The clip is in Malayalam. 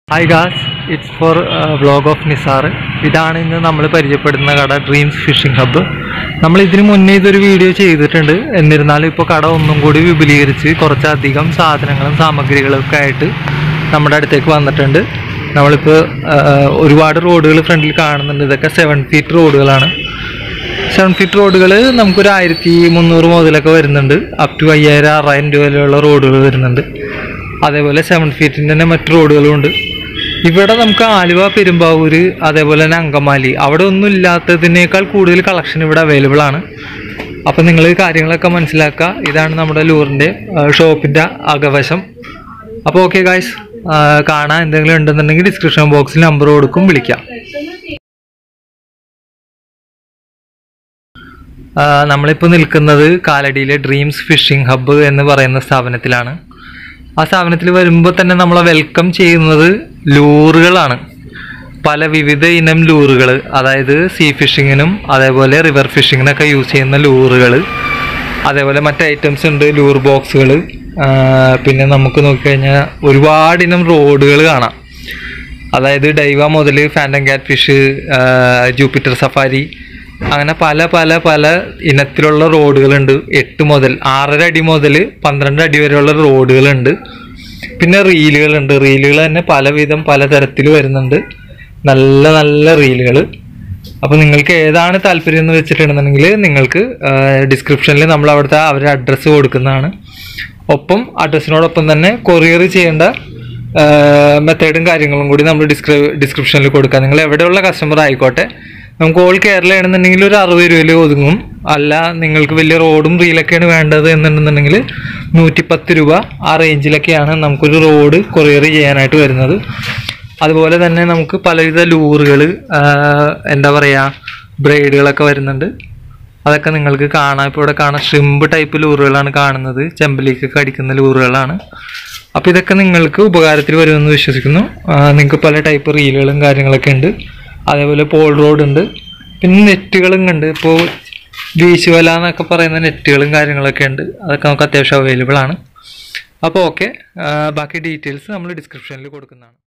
hi guys it's for vlog of Nisar ഇതാണ് ഇന്ന് നമ്മൾ പരിചയപ്പെടുന്ന കട ഡ്രീംസ് ഫിഷിംഗ് ഹബ്ബ് നമ്മൾ ഇതിനു മുന്നേ ഇതൊരു വീഡിയോ ചെയ്തിട്ടുണ്ട് എന്നിരുന്നാലും ഇപ്പോൾ കട ഒന്നും കൂടി വിപുലീകരിച്ച് കുറച്ചധികം സാധനങ്ങളും സാമഗ്രികളും ഒക്കെ ആയിട്ട് നമ്മുടെ അടുത്തേക്ക് വന്നിട്ടുണ്ട് നമ്മളിപ്പോൾ ഒരുപാട് റോഡുകൾ ഫ്രണ്ടിൽ കാണുന്നുണ്ട് ഇതൊക്കെ സെവൻ ഫീറ്റ് റോഡുകളാണ് സെവൻ ഫീറ്റ് റോഡുകൾ നമുക്കൊരു ആയിരത്തി മുന്നൂറ് മുതലൊക്കെ വരുന്നുണ്ട് അപ് ടു അയ്യായിരം ആറായിരം രൂപ വരെയുള്ള റോഡുകൾ വരുന്നുണ്ട് അതേപോലെ സെവൻ ഫീറ്റിൻ്റെ തന്നെ മറ്റു റോഡുകളും ഉണ്ട് ഇവിടെ നമുക്ക് ആലുവ പെരുമ്പാവൂര് അതേപോലെ തന്നെ അങ്കമാലി അവിടെ ഒന്നും ഇല്ലാത്തതിനേക്കാൾ കൂടുതൽ കളക്ഷൻ ഇവിടെ അവൈലബിൾ ആണ് അപ്പം നിങ്ങൾ കാര്യങ്ങളൊക്കെ മനസ്സിലാക്കുക ഇതാണ് നമ്മുടെ ലൂറിൻ്റെ ഷോപ്പിൻ്റെ അകവശം അപ്പോൾ ഓക്കെ ഗായ്സ് കാണാൻ എന്തെങ്കിലും ഉണ്ടെന്നുണ്ടെങ്കിൽ ഡിസ്ക്രിപ്ഷൻ ബോക്സിൽ നമ്പർ കൊടുക്കും വിളിക്കാം ആ, നമ്മളിപ്പോൾ നിൽക്കുന്നത് കാലടിയിലെ ഡ്രീംസ് ഫിഷിംഗ് ഹബ്ബ് എന്ന് പറയുന്ന സ്ഥാപനത്തിലാണ് ആ സ്ഥാപനത്തിൽ വരുമ്പോൾ തന്നെ നമ്മളെ വെൽക്കം ചെയ്യുന്നത് ലൂറുകളാണ് പല വിവിധ ഇനം ലൂറുകൾ അതായത് സീ ഫിഷിങ്ങിനും അതേപോലെ റിവർ ഫിഷിങ്ങിനൊക്കെ യൂസ് ചെയ്യുന്ന ലൂറുകൾ അതേപോലെ മറ്റ് ഐറ്റംസ് ഉണ്ട് ലൂർ ബോക്സുകൾ പിന്നെ നമുക്ക് നോക്കിക്കഴിഞ്ഞാൽ ഒരുപാട് ഇനം റോഡുകൾ കാണാം അതായത് ഡൈവ മുതൽ phantom cat fish Jupiter safari അങ്ങനെ പല പല പല ഇനത്തിലുള്ള റോഡുകളുണ്ട് എട്ട് മുതൽ ആറര അടി മുതൽ പന്ത്രണ്ട് അടി വരെയുള്ള റോഡുകളുണ്ട് പിന്നെ റീലുകളുണ്ട് റീലുകൾ തന്നെ പലവിധം പലതരത്തിൽ വരുന്നുണ്ട് നല്ല നല്ല റീലുകൾ അപ്പോൾ നിങ്ങൾക്ക് ഏതാണ് താല്പര്യം എന്ന് വെച്ചിട്ടുണ്ടെന്നുണ്ടെങ്കിൽ നിങ്ങൾക്ക് ഡിസ്ക്രിപ്ഷനിൽ നമ്മൾ അവിടുത്തെ അവരുടെ അഡ്രസ്സ് കൊടുക്കുന്നതാണ് ഒപ്പം അഡ്രസ്സിനോടൊപ്പം തന്നെ കൊറിയർ ചെയ്യേണ്ട മെത്തേഡും കാര്യങ്ങളും കൂടി നമ്മൾ ഡിസ്ക്രി ഡിസ്ക്രിപ്ഷനിൽ കൊടുക്കാം നിങ്ങൾ എവിടെയുള്ള കസ്റ്റമർ ആയിക്കോട്ടെ നമുക്ക് ഓൾ കേരള ആണെന്നുണ്ടെങ്കിൽ ഒരു അറുപത് രൂപയിൽ ഒതുങ്ങും അല്ല നിങ്ങൾക്ക് വലിയ റോഡും റീലൊക്കെയാണ് വേണ്ടത് എന്നുണ്ടെന്നുണ്ടെങ്കിൽ നൂറ്റിപ്പത്ത് രൂപ ആ റേഞ്ചിലൊക്കെയാണ് നമുക്കൊരു റോഡ് കൊറിയർ ചെയ്യാനായിട്ട് വരുന്നത് അതുപോലെ തന്നെ നമുക്ക് പലവിധ ലൂറുകൾ എന്താ പറയുക ബ്രൈഡുകളൊക്കെ വരുന്നുണ്ട് അതൊക്കെ നിങ്ങൾക്ക് കാണാം ഇപ്പോൾ ഇവിടെ കാണാം ഷ്രിമ്പ് ടൈപ്പ് ലൂറുകളാണ് കാണുന്നത് ചെമ്പലിക്കൊക്കെ അടിക്കുന്ന ലൂറുകളാണ് അപ്പോൾ ഇതൊക്കെ നിങ്ങൾക്ക് ഉപകാരത്തിൽ വരുമെന്ന് വിശ്വസിക്കുന്നു ആ, നിങ്ങൾക്ക് പല ടൈപ്പ് റീലുകളും കാര്യങ്ങളൊക്കെ ഉണ്ട് അതേപോലെ പോൾ റോഡ് ഉണ്ട് പിന്നെ നെറ്റുകളും ഉണ്ട് ഇപ്പോൾ വീശുവല എന്നൊക്കെ പറയുന്ന നെറ്റുകളും കാര്യങ്ങളൊക്കെ ഉണ്ട് അതൊക്കെ നമുക്ക് അത്യാവശ്യം അവൈലബിൾ ആണ് അപ്പോൾ ഓക്കെ ബാക്കി ഡീറ്റെയിൽസ് നമ്മൾ ഡിസ്ക്രിപ്ഷനിൽ കൊടുക്കുന്നതാണ്